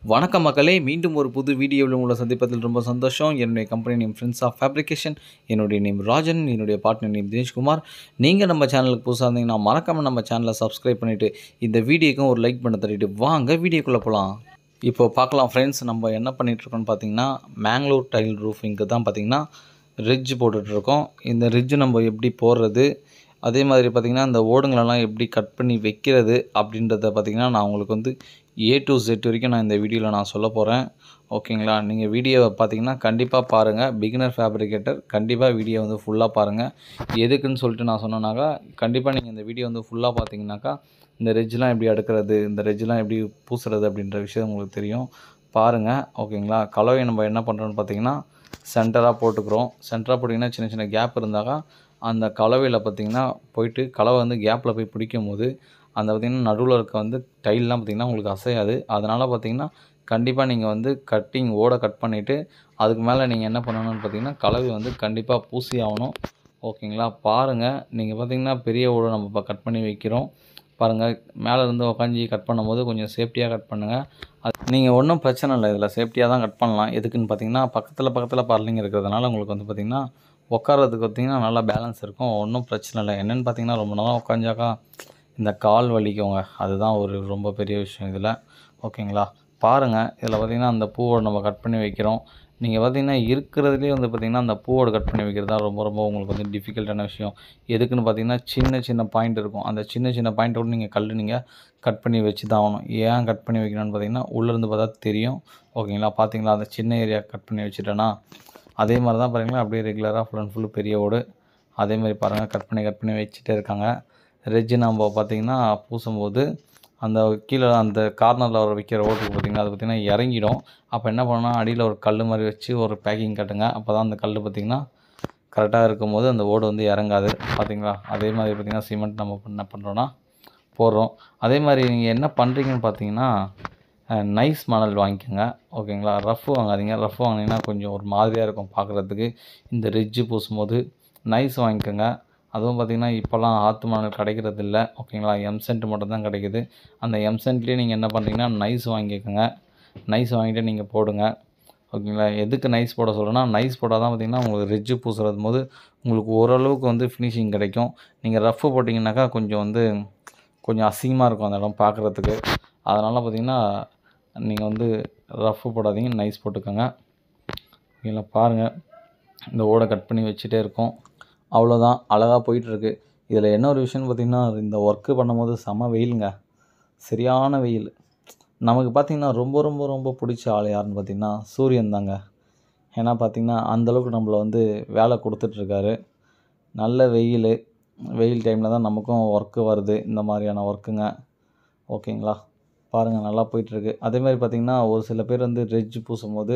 வணக்கம் மக்களே மீண்டும் ஒரு புது வீடியோவில் உங்களை சந்திப்பதில் ரொம்ப சந்தோஷம் என்னுடைய company name friends of fabrication என்னுடைய நேம் ராஜன் என்னுடைய பார்ட்னர் நேம் தினேஷ்குமார் நீங்கள் நம்ம சேனலுக்கு புதுசாக இருந்தீங்கன்னா மறக்காமல் நம்ம சேனலை சப்ஸ்கிரைப் பண்ணிவிட்டு இந்த வீடியோக்கும் ஒரு லைக் பண்ண தள்ளிட்டு வாங்க வீடியோக்குள்ளே போகலாம் இப்போ பார்க்கலாம் ஃப்ரெண்ட்ஸ் நம்ம என்ன பண்ணிகிட்ருக்கோம்னு பார்த்தீங்கன்னா மேங்களூர் டைல் ரூஃபிங்க்கு தான் பார்த்தீங்கன்னா ரிட்ஜ் போட்டுட்ருக்கோம் இந்த ரிட்ஜ் நம்ம எப்படி போடுறது அதே மாதிரி பார்த்திங்கன்னா இந்த ஓடுங்களெல்லாம் எப்படி கட் பண்ணி வைக்கிறது அப்படின்றத பார்த்திங்கன்னா நான் உங்களுக்கு வந்து ஏ டு செட் வரைக்கும் நான் இந்த வீடியோவில் நான் சொல்ல போகிறேன் ஓகேங்களா நீங்கள் வீடியோவை பார்த்தீங்கன்னா கண்டிப்பாக பாருங்கள் பிகினர் ஃபேப்ரிகேட்டர் கண்டிப்பாக வீடியோ வந்து ஃபுல்லாக பாருங்கள் எதுக்குன்னு சொல்லிட்டு நான் சொன்னேனாக்கா கண்டிப்பாக நீங்கள் இந்த வீடியோ வந்து ஃபுல்லாக பார்த்தீங்கன்னாக்கா இந்த ரெஜ்லாம் எப்படி அடுக்கிறது இந்த ரெஜ்லாம் எப்படி பூசுறது அப்படின்ற விஷயம் உங்களுக்கு தெரியும் பாருங்கள் ஓகேங்களா கலவை நம்ம என்ன பண்ணுறோன்னு பார்த்தீங்கன்னா சென்டராக போட்டுக்கிறோம் சென்டராக போட்டிங்கன்னா சின்ன சின்ன கேப் இருந்தாக்கா அந்த கலவையில் பார்த்திங்கன்னா போயிட்டு கலவை வந்து கேப்பில் போய் பிடிக்கும் போது அந்த பார்த்திங்கன்னா நடுவில் இருக்க வந்து டைல்லாம் பார்த்திங்கன்னா உங்களுக்கு அசையாது அதனால் பார்த்திங்கன்னா கண்டிப்பாக நீங்கள் வந்து கட்டிங் ஓட கட் பண்ணிவிட்டு அதுக்கு மேலே நீங்கள் என்ன பண்ணணும்னு பார்த்தீங்கன்னா கலவை வந்து கண்டிப்பாக பூசி ஆகணும் ஓகேங்களா பாருங்கள் நீங்கள் பார்த்தீங்கன்னா பெரிய ஓடை நம்ம இப்போ கட் பண்ணி வைக்கிறோம் பாருங்கள் மேலே இருந்து உக்காஞ்சி கட் பண்ணும்போது கொஞ்சம் சேஃப்டியாக கட் பண்ணுங்கள் அது நீங்கள் ஒன்றும் பிரச்சனை இல்லை இதில் சேஃப்டியாக தான் கட் பண்ணலாம் எதுக்குன்னு பார்த்தீங்கன்னா பக்கத்தில் பக்கத்தில் பரலிங்க இருக்கிறதுனால உங்களுக்கு வந்து பார்த்திங்கன்னா உட்காரதுக்கு பார்த்திங்கன்னா நல்லா பேலன்ஸ் இருக்கும் ஒன்றும் பிரச்சனை இல்லை என்னென்னு பார்த்தீங்கன்னா ரொம்ப நேரம் உட்காந்தாக்கா இந்த கால் வலிக்குங்க அதுதான் ஒரு ரொம்ப பெரிய விஷயம் இதில் ஓகேங்களா பாருங்கள் இதில் பார்த்திங்கன்னா அந்த பூவோட நம்ம கட் பண்ணி வைக்கிறோம் நீங்கள் பார்த்தீங்கன்னா இருக்கிறதுலேயே வந்து பார்த்திங்கன்னா அந்த பூவோட கட் பண்ணி வைக்கிறது தான் ரொம்ப ரொம்ப உங்களுக்கு வந்து டிஃபிகல்ட்டான விஷயம் எதுக்குன்னு பார்த்தீங்கன்னா சின்ன சின்ன பாயிண்ட் இருக்கும் அந்த சின்ன சின்ன பாயிண்ட்டோட நீங்கள் கல் நீங்கள் கட் பண்ணி வச்சு தான் ஆகணும் ஏன் கட் பண்ணி வைக்கணும்னு பார்த்தீங்கன்னா உள்ளேருந்து பார்த்தா தெரியும் ஓகேங்களா பார்த்தீங்களா அந்த சின்ன ஏரியா கட் பண்ணி வச்சுட்டேன்னா அதே மாதிரி தான் பாருங்களா அப்படியே ரெகுலராக ஃபுல் அண்ட் ஃபுல்லு பெரிய ஓடு அதே மாதிரி பாருங்கள் கட் பண்ணி கட் பண்ணி வச்சுட்டே இருக்காங்க ரெஜ்ஜு நம்ம பார்த்திங்கன்னா பூசும்போது அந்த கீழே அந்த கார்னரில் ஒரு வைக்கிற ஓட்டுக்கு பார்த்திங்கன்னா அது பார்த்திங்கன்னா இறங்கிடும் அப்போ என்ன பண்ணணும் அடியில் ஒரு கல் மாதிரி வச்சு ஒரு பேக்கிங் கட்டுங்க அப்போ தான் அந்த கல் பார்த்திங்கன்னா கரெக்டாக இருக்கும்போது அந்த ஓடு வந்து இறங்காது பார்த்திங்களா அதே மாதிரி பார்த்திங்கன்னா சிமெண்ட் நம்ம என்ன பண்ணுறோன்னா போடுறோம் அதே மாதிரி நீங்கள் என்ன பண்ணுறீங்கன்னு பார்த்தீங்கன்னா நைஸ் மணல் வாங்கிக்கோங்க ஓகேங்களா ரஃப் வாங்காதீங்க ரஃப் வாங்கினீங்கன்னா கொஞ்சம் ஒரு மாதிரியாக இருக்கும் பார்க்குறதுக்கு இந்த ரிட்ஜு பூசும்போது நைஸ் வாங்கிக்கோங்க அதுவும் பார்த்திங்கன்னா இப்போல்லாம் ஆற்று மணல் கிடைக்கிறது இல்லை ஓகேங்களா எம்சென்ட் மட்டும் தான் கிடைக்குது அந்த எம்சென்ட்லேயே நீங்கள் என்ன பண்ணுறீங்கன்னா நைஸ் வாங்கிக்கோங்க நைஸ் வாங்கிட்டு நீங்கள் போடுங்க ஓகேங்களா எதுக்கு நைஸ் போட சொல்கிறேன்னா நைஸ் போட்டால் தான் பார்த்திங்கன்னா உங்களுக்கு ரிட்ஜு பூசுறது போது உங்களுக்கு ஓரளவுக்கு வந்து ஃபினிஷிங் கிடைக்கும் நீங்கள் ரஃப்பு போட்டிங்கனாக்கா கொஞ்சம் வந்து கொஞ்சம் அசிங்கமாக இருக்கும் அந்த இடம் பார்க்குறதுக்கு அதனால் பார்த்திங்கன்னா நீங்கள் வந்து ரஃப்பு போடாதீங்க நைஸ் போட்டுக்கோங்க ஓகேங்களா பாருங்கள் இந்த ஓடை கட் பண்ணி வச்சுட்டே இருக்கோம் அவ்வளோதான் அழகாக போயிட்டுருக்கு இதில் என்ன ஒரு விஷயம்னு பார்த்திங்கன்னா இந்த ஒர்க்கு பண்ணும்போது செம வெயிலுங்க சரியான வெயில் நமக்கு பார்த்திங்கன்னா ரொம்ப ரொம்ப ரொம்ப பிடிச்ச ஆள் யாருன்னு பார்த்திங்கன்னா சூரியன் தாங்க ஏன்னா பார்த்திங்கன்னா அந்தளவுக்கு நம்மளை வந்து வேலை கொடுத்துட்ருக்காரு நல்ல வெயில் வெயில் டைமில் தான் நமக்கும் ஒர்க்கு வருது இந்த மாதிரியான ஒர்க்குங்க ஓகேங்களா பாருங்கள் நல்லா போயிட்டுருக்கு அதேமாதிரி பார்த்திங்கன்னா ஒரு சில பேர் வந்து ரிட்ஜ் பூசும்போது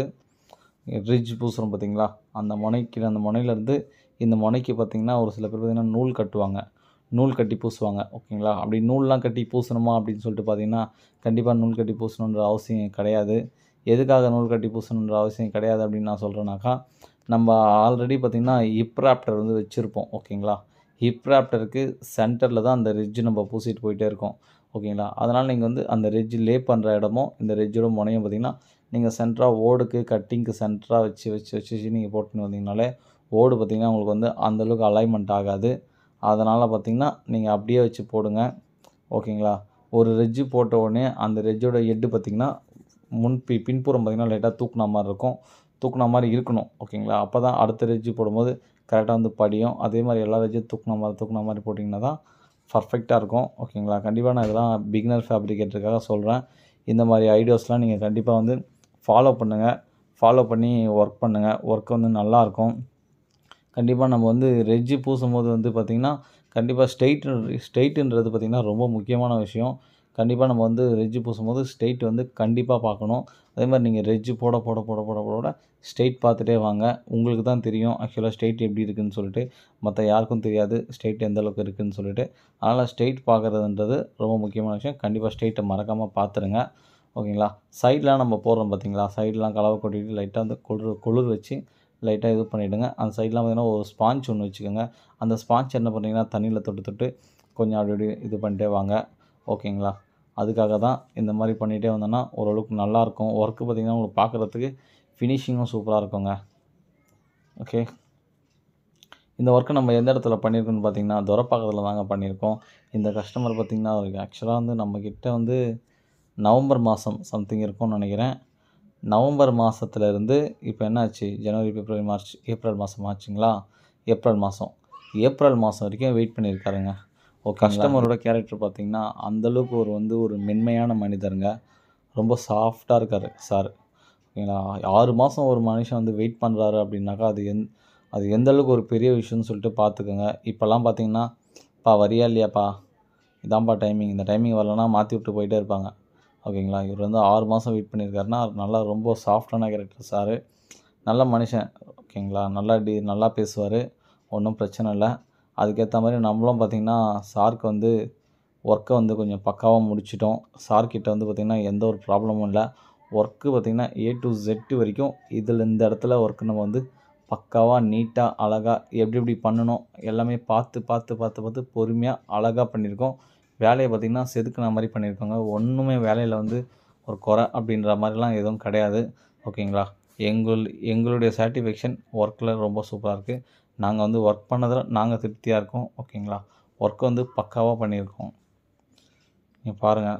ரிட்ஜ் பூசுகிறோம் பார்த்திங்களா அந்த முனைக்கு அந்த முனையிலேருந்து இந்த முனைக்கு பார்த்திங்கன்னா ஒரு சில பேர் பார்த்திங்கன்னா நூல் கட்டுவாங்க நூல் கட்டி பூசுவாங்க ஓகேங்களா அப்படி நூல்லாம் கட்டி பூசணுமா அப்படின்னு சொல்லிட்டு பார்த்திங்கன்னா கண்டிப்பாக நூல் கட்டி பூசணுன்ற அவசியம் கிடையாது எதுக்காக நூல் கட்டி பூசணுன்ற அவசியம் கிடையாது அப்படின்னு நான் சொல்கிறேன்னாக்கா நம்ம ஆல்ரெடி பார்த்திங்கன்னா ஹிப் ராப்டர் வந்து வச்சுருப்போம் ஓகேங்களா ஹிப் ராப்டருக்கு சென்டரில் தான் அந்த ரிட்ஜ் நம்ம பூசிட்டு போயிட்டே இருக்கோம் ஓகேங்களா அதனால் நீங்கள் வந்து அந்த ரிட்ஜ் லே பண்ணுற இடமும் இந்த ரிட்ஜோட முனையும் பார்த்திங்கன்னா நீங்கள் சென்டராக ஓடுக்கு கட்டிங்க்கு சென்டராக வச்சு வச்சு வச்சு வச்சு நீங்கள் போட்டுன்னு வந்தீங்கனாலே ஓடு பார்த்திங்கன்னா உங்களுக்கு வந்து அந்தளவுக்கு அலைன்மெண்ட் ஆகாது அதனால் பார்த்திங்கன்னா நீங்கள் அப்படியே வச்சு போடுங்க ஓகேங்களா ஒரு ரெஜ்ஜு போட்ட உடனே அந்த ரெஜ்ஜோட ஹெட்டு பார்த்திங்கன்னா முன் பி பின்புறம் பார்த்திங்கன்னா லைட்டாக தூக்குன மாதிரி இருக்கும் தூக்குன மாதிரி இருக்கணும் ஓகேங்களா அப்போ தான் அடுத்த ரெஜ்ஜு போடும்போது கரெக்டாக வந்து படியும் அதே மாதிரி எல்லா ரெஜ்ஜும் தூக்குன மாதிரி தூக்குன மாதிரி போட்டிங்கன்னா தான் பர்ஃபெக்டாக இருக்கும் ஓகேங்களா கண்டிப்பாக நான் இதெல்லாம் பிகினர் ஃபேப்ரிகேட்டருக்காக சொல்கிறேன் இந்த மாதிரி ஐடியாஸ்லாம் நீங்கள் கண்டிப்பாக வந்து ஃபாலோ பண்ணுங்கள் ஃபாலோ பண்ணி ஒர்க் பண்ணுங்கள் ஒர்க் வந்து நல்லாயிருக்கும் கண்டிப்பாக நம்ம வந்து ரெஜ்ஜு பூசும்போது வந்து பார்த்திங்கன்னா கண்டிப்பாக ஸ்ட்ரெயிட் ஸ்ட்ரெயிட்டுன்றது பார்த்திங்கன்னா ரொம்ப முக்கியமான விஷயம் கண்டிப்பாக நம்ம வந்து ரெஜ்ஜு பூசும்போது ஸ்ட்ரெயிட் வந்து கண்டிப்பாக பார்க்கணும் அதே மாதிரி நீங்கள் ரெஜ்ஜு போட போட போட போட போட ஸ்ட்ரெயிட் பார்த்துட்டே வாங்க உங்களுக்கு தான் தெரியும் ஆக்சுவலாக ஸ்ட்ரெயிட் எப்படி இருக்குதுன்னு சொல்லிட்டு மற்ற யாருக்கும் தெரியாது ஸ்ட்ரெயிட் எந்த அளவுக்கு இருக்குதுன்னு சொல்லிட்டு அதனால் ஸ்ட்ரெயிட் பார்க்குறதுன்றது ரொம்ப முக்கியமான விஷயம் கண்டிப்பாக ஸ்ட்ரெயிட்டை மறக்காமல் பார்த்துருங்க ஓகேங்களா சைட்லாம் நம்ம போடுறோம் பார்த்தீங்களா சைட்லாம் கலவை கொட்டிட்டு லைட்டாக வந்து குளிர் குளிர் வச்சு லைட்டாக இது பண்ணிவிடுங்க அந்த சைட்லாம் பார்த்திங்கன்னா ஒரு ஸ்பாஞ்ச் ஒன்று வச்சுக்கோங்க அந்த ஸ்பாஞ்ச் என்ன பண்ணிங்கன்னா தண்ணியில் தொட்டு தொட்டு கொஞ்சம் அப்படி இப்படி இது பண்ணிட்டே வாங்க ஓகேங்களா அதுக்காக தான் இந்த மாதிரி பண்ணிகிட்டே வந்தோன்னா ஓரளவுக்கு நல்லாயிருக்கும் ஒர்க்கு பார்த்திங்கன்னா உங்களுக்கு பார்க்குறதுக்கு ஃபினிஷிங்கும் சூப்பராக இருக்குங்க ஓகே இந்த ஒர்க்கை நம்ம எந்த இடத்துல பண்ணியிருக்கோம்னு பார்த்தீங்கன்னா துரப்பாக்கத்தில் தாங்க பண்ணியிருக்கோம் இந்த கஸ்டமர் பார்த்திங்கன்னா அவருக்கு ஆக்சுவலாக வந்து நம்மக்கிட்ட வந்து நவம்பர் மாதம் சம்திங் இருக்கும்னு நினைக்கிறேன் நவம்பர் மாதத்துலேருந்து இப்போ என்னாச்சு ஜனவரி பிப்ரவரி மார்ச் ஏப்ரல் மாதம் ஆச்சுங்களா ஏப்ரல் மாதம் ஏப்ரல் மாதம் வரைக்கும் வெயிட் பண்ணியிருக்காருங்க ஒரு கஸ்டமரோட கேரக்டர் பார்த்திங்கன்னா அந்தளவுக்கு ஒரு வந்து ஒரு மென்மையான மனிதருங்க ரொம்ப சாஃப்டாக இருக்கார் சார் ஓகேங்களா ஆறு மாதம் ஒரு மனுஷன் வந்து வெயிட் பண்ணுறாரு அப்படின்னாக்கா அது எந் அது எந்த அளவுக்கு ஒரு பெரிய விஷயம்னு சொல்லிட்டு பார்த்துக்கோங்க இப்போல்லாம் பார்த்தீங்கன்னா பா வரியா இல்லையாப்பா இதான்ப்பா டைமிங் இந்த டைமிங் வரலன்னா மாற்றி விட்டு போயிட்டே இருப்பாங்க ஓகேங்களா இவர் வந்து ஆறு மாதம் வெயிட் பண்ணியிருக்காருன்னா நல்லா ரொம்ப சாஃப்டான கேரக்டர் சார் நல்ல மனுஷன் ஓகேங்களா நல்லா டி நல்லா பேசுவார் ஒன்றும் பிரச்சனை இல்லை அதுக்கேற்ற மாதிரி நம்மளும் பார்த்திங்கன்னா சாருக்கு வந்து ஒர்க்கை வந்து கொஞ்சம் பக்காவாக முடிச்சிட்டோம் சார்கிட்ட வந்து பார்த்திங்கன்னா எந்த ஒரு ப்ராப்ளமும் இல்லை ஒர்க்கு பார்த்திங்கன்னா ஏ டு ஜெட்டு வரைக்கும் இதில் இந்த இடத்துல ஒர்க்கு நம்ம வந்து பக்காவாக நீட்டாக அழகாக எப்படி எப்படி பண்ணணும் எல்லாமே பார்த்து பார்த்து பார்த்து பார்த்து பொறுமையாக அழகாக பண்ணியிருக்கோம் வேலையை பார்த்திங்கன்னா செதுக்குன மாதிரி பண்ணியிருக்கோங்க ஒன்றுமே வேலையில் வந்து ஒரு குறை அப்படின்ற மாதிரிலாம் எதுவும் கிடையாது ஓகேங்களா எங்கள் எங்களுடைய சாட்டிஸ்ஃபேக்ஷன் ஒர்க்கில் ரொம்ப சூப்பராக இருக்குது நாங்கள் வந்து ஒர்க் பண்ணதில் நாங்கள் திருப்தியாக இருக்கோம் ஓகேங்களா ஒர்க் வந்து பக்காவாக பண்ணியிருக்கோம் நீங்கள் பாருங்கள்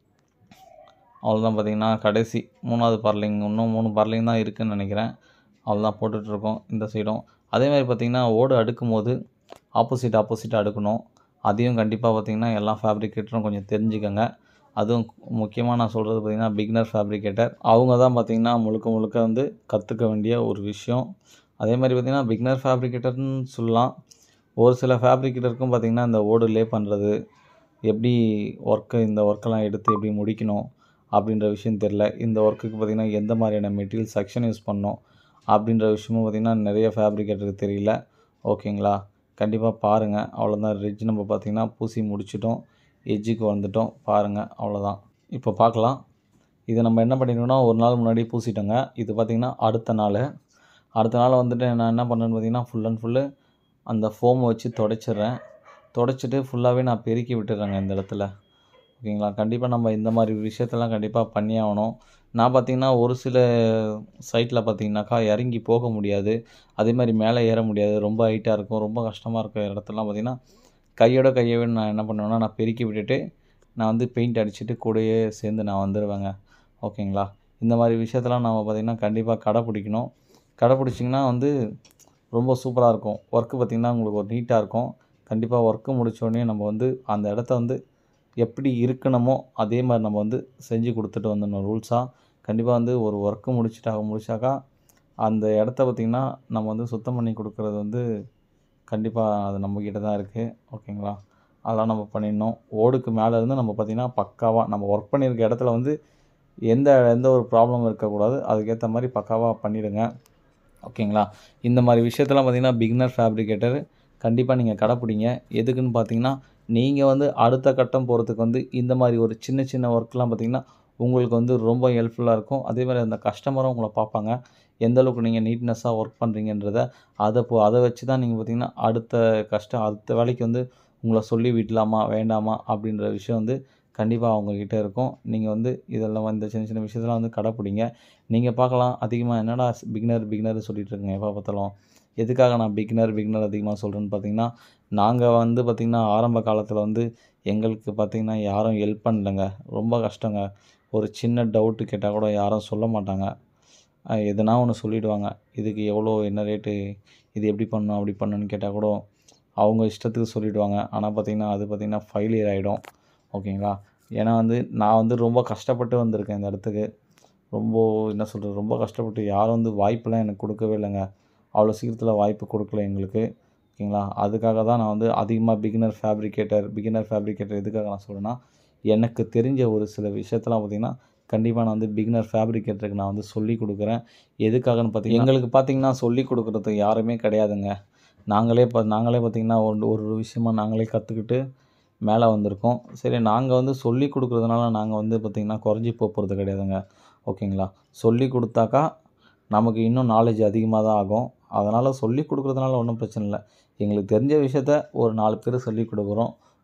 அவ்வளோதான் பார்த்தீங்கன்னா கடைசி மூணாவது பர்லிங் இன்னும் மூணு பர்லிங் தான் இருக்குதுன்னு நினைக்கிறேன் அவ்வளோதான் போட்டுட்ருக்கோம் இந்த சைடும் அதே மாதிரி பார்த்திங்கன்னா ஓடு அடுக்கும் போது ஆப்போசிட் ஆப்போசிட் அடுக்கணும் அதையும் கண்டிப்பாக பார்த்திங்கன்னா எல்லா ஃபேப்ரிகேட்டரும் கொஞ்சம் தெரிஞ்சுக்கோங்க அதுவும் முக்கியமாக நான் சொல்கிறது பார்த்திங்கன்னா பிகினர் ஃபேப்ரிகேட்டர் அவங்க தான் பார்த்திங்கன்னா முழுக்க முழுக்க வந்து கற்றுக்க வேண்டிய ஒரு விஷயம் அதே மாதிரி பார்த்திங்கன்னா பிகினர் ஃபேப்ரிகேட்டர்னு சொல்லலாம் ஒரு சில ஃபேப்ரிகேட்டருக்கும் பார்த்திங்கன்னா இந்த ஓடு லே பண்ணுறது எப்படி ஒர்க்கு இந்த ஒர்க்கெல்லாம் எடுத்து எப்படி முடிக்கணும் அப்படின்ற விஷயம் தெரில இந்த ஒர்க்குக்கு பார்த்திங்கன்னா எந்த மாதிரியான மெட்டீரியல் செக்ஷன் யூஸ் பண்ணணும் அப்படின்ற விஷயமும் பார்த்திங்கன்னா நிறைய ஃபேப்ரிகேட்டருக்கு தெரியல ஓகேங்களா கண்டிப்பாக பாருங்கள் அவ்வளோதான் ரிட்ஜ் நம்ம பார்த்திங்கன்னா பூசி முடிச்சிட்டோம் எஜ்ஜுக்கு வந்துட்டோம் பாருங்கள் அவ்வளோதான் இப்போ பார்க்கலாம் இதை நம்ம என்ன பண்ணிட்டோம்னா ஒரு நாள் முன்னாடி பூசிட்டோங்க இது பார்த்திங்கன்னா அடுத்த நாள் அடுத்த நாள் வந்துட்டு நான் என்ன பண்ணேன்னு பார்த்தீங்கன்னா ஃபுல் அண்ட் ஃபுல்லு அந்த ஃபோமை வச்சு தொடச்சிட்றேன் தொடச்சிட்டு ஃபுல்லாகவே நான் பெருக்கி விட்டுறேங்க இந்த இடத்துல ஓகேங்களா கண்டிப்பாக நம்ம இந்த மாதிரி விஷயத்தெல்லாம் கண்டிப்பாக பண்ணி ஆகணும் நான் பார்த்திங்கன்னா ஒரு சில சைட்டில் பார்த்திங்கனாக்கா இறங்கி போக முடியாது அதே மாதிரி மேலே ஏற முடியாது ரொம்ப ஹைட்டாக இருக்கும் ரொம்ப கஷ்டமாக இருக்க இடத்துலலாம் பார்த்திங்கன்னா கையோட கையவே நான் என்ன பண்ணுவேன்னா நான் பெருக்கி விட்டுட்டு நான் வந்து பெயிண்ட் அடிச்சுட்டு கூடயே சேர்ந்து நான் வந்துடுவேங்க ஓகேங்களா இந்த மாதிரி விஷயத்தெல்லாம் நம்ம பார்த்திங்கன்னா கண்டிப்பாக கடைப்பிடிக்கணும் கடைப்பிடிச்சிங்கன்னா வந்து ரொம்ப சூப்பராக இருக்கும் ஒர்க்கு பார்த்திங்கன்னா உங்களுக்கு ஒரு நீட்டாக இருக்கும் கண்டிப்பாக ஒர்க்கு முடித்தோடனே நம்ம வந்து அந்த இடத்த வந்து எப்படி இருக்கணுமோ அதே மாதிரி நம்ம வந்து செஞ்சு கொடுத்துட்டு வந்துடணும் ரூல்ஸாக கண்டிப்பாக வந்து ஒரு ஒர்க்கு முடிச்சிட்டா முடிச்சாக்கா அந்த இடத்த பார்த்திங்கன்னா நம்ம வந்து சுத்தம் பண்ணி கொடுக்குறது வந்து கண்டிப்பாக அது நம்மக்கிட்ட தான் இருக்குது ஓகேங்களா அதெல்லாம் நம்ம பண்ணிடணும் ஓடுக்கு மேலே இருந்து நம்ம பார்த்திங்கன்னா பக்காவாக நம்ம ஒர்க் பண்ணியிருக்க இடத்துல வந்து எந்த எந்த ஒரு ப்ராப்ளமும் இருக்கக்கூடாது அதுக்கேற்ற மாதிரி பக்காவாக பண்ணிவிடுங்க ஓகேங்களா இந்த மாதிரி விஷயத்தெல்லாம் பார்த்திங்கன்னா பிகினர் ஃபேப்ரிகேட்டர் கண்டிப்பாக நீங்கள் கடைப்பிடிங்க எதுக்குன்னு பார்த்தீங்கன்னா நீங்கள் வந்து அடுத்த கட்டம் போகிறதுக்கு வந்து இந்த மாதிரி ஒரு சின்ன சின்ன ஒர்க்லாம் பார்த்திங்கன்னா உங்களுக்கு வந்து ரொம்ப ஹெல்ப்ஃபுல்லாக இருக்கும் அதே மாதிரி அந்த கஸ்டமரும் உங்களை பார்ப்பாங்க எந்த அளவுக்கு நீங்கள் நீட்னஸாக ஒர்க் பண்ணுறீங்கன்றத அதை போ அதை வச்சு தான் நீங்கள் பார்த்திங்கன்னா அடுத்த கஷ்டம் அடுத்த வேலைக்கு வந்து உங்களை சொல்லி விடலாமா வேண்டாமா அப்படின்ற விஷயம் வந்து கண்டிப்பாக அவங்கக்கிட்ட இருக்கும் நீங்கள் வந்து இதெல்லாம் இந்த சின்ன சின்ன விஷயத்தெல்லாம் வந்து கடைப்பிடிங்க நீங்கள் பார்க்கலாம் அதிகமாக என்னடா பிகினர் பிகினர் சொல்லிட்டு இருக்கீங்க எப்போ பார்த்தாலும் எதுக்காக நான் பிகினர் பிகினர் அதிகமாக சொல்கிறேன்னு பார்த்தீங்கன்னா நாங்கள் வந்து பார்த்திங்கன்னா ஆரம்ப காலத்தில் வந்து எங்களுக்கு பார்த்திங்கன்னா யாரும் ஹெல்ப் பண்ணலங்க ரொம்ப கஷ்டங்க ஒரு சின்ன டவுட்டு கேட்டால் கூட யாரும் சொல்ல மாட்டாங்க அஹ் எதுனா ஒன்று சொல்லிவிடுவாங்க இதுக்கு எவ்வளோ என்ன ரேட்டு இது எப்படி பண்ணணும் அப்படி பண்ணணும்னு கேட்டால் கூட அவங்க இஷ்டத்துக்கு சொல்லிவிடுவாங்க ஆனால் பார்த்திங்கன்னா அது பார்த்திங்கன்னா ஃபெயிலியர் ஆகிடும் ஓகேங்களா ஏன்னா வந்து நான் வந்து ரொம்ப கஷ்டப்பட்டு வந்திருக்கேன் இந்த இடத்துக்கு ரொம்ப என்ன சொல்கிறது ரொம்ப கஷ்டப்பட்டு யாரும் வந்து வாய்ப்பெல்லாம் எனக்கு கொடுக்கவே இல்லைங்க அவ்வளோ சீக்கிரத்தில் வாய்ப்பு கொடுக்கல எங்களுக்கு ஓகேங்களா அதுக்காக தான் நான் வந்து அதிகமாக பிகினர் ஃபேப்ரிகேட்டர் பிகினர் ஃபேப்ரிகேட்டர் எதுக்காக நான் சொல்கிறேன்னா எனக்கு தெரிஞ்ச ஒரு சில விஷயத்தெல்லாம் பார்த்திங்கன்னா கண்டிப்பாக நான் வந்து பிகினர் ஃபேப்ரிகேட்டருக்கு நான் வந்து சொல்லி கொடுக்குறேன் எதுக்காகன்னு பார்த்தீங்கன்னா எங்களுக்கு பார்த்தீங்கன்னா சொல்லி கொடுக்குறதுக்கு யாருமே கிடையாதுங்க நாங்களே இப்போ நாங்களே பார்த்திங்கன்னா ஒரு ஒரு விஷயமா நாங்களே கற்றுக்கிட்டு மேலே வந்திருக்கோம் சரி நாங்கள் வந்து சொல்லி கொடுக்குறதுனால நாங்கள் வந்து பார்த்திங்கன்னா குறைஞ்சி போக போகிறது கிடையாதுங்க ஓகேங்களா சொல்லி கொடுத்தாக்கா நமக்கு இன்னும் நாலேஜ் அதிகமாக தான் ஆகும் அதனால் சொல்லி கொடுக்குறதுனால ஒன்றும் பிரச்சனை இல்லை எங்களுக்கு தெரிஞ்ச விஷயத்த ஒரு நாலு பேர் சொல்லி கொடுக்குறோம்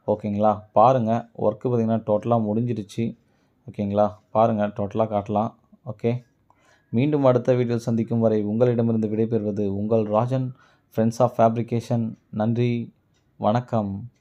ஓகேங்களா பாருங்கள் ஒர்க்கு பார்த்திங்கன்னா டோட்டலாக முடிஞ்சிருச்சு ஓகேங்களா பாருங்கள் டோட்டலாக காட்டலாம் ஓகே மீண்டும் அடுத்த வீடியோவில் சந்திக்கும் வரை உங்களிடமிருந்து விடைபெறுவது உங்கள் ராஜன் ஃப்ரெண்ட்ஸ் ஆஃப் ஃபேப்ரிகேஷன் நன்றி வணக்கம்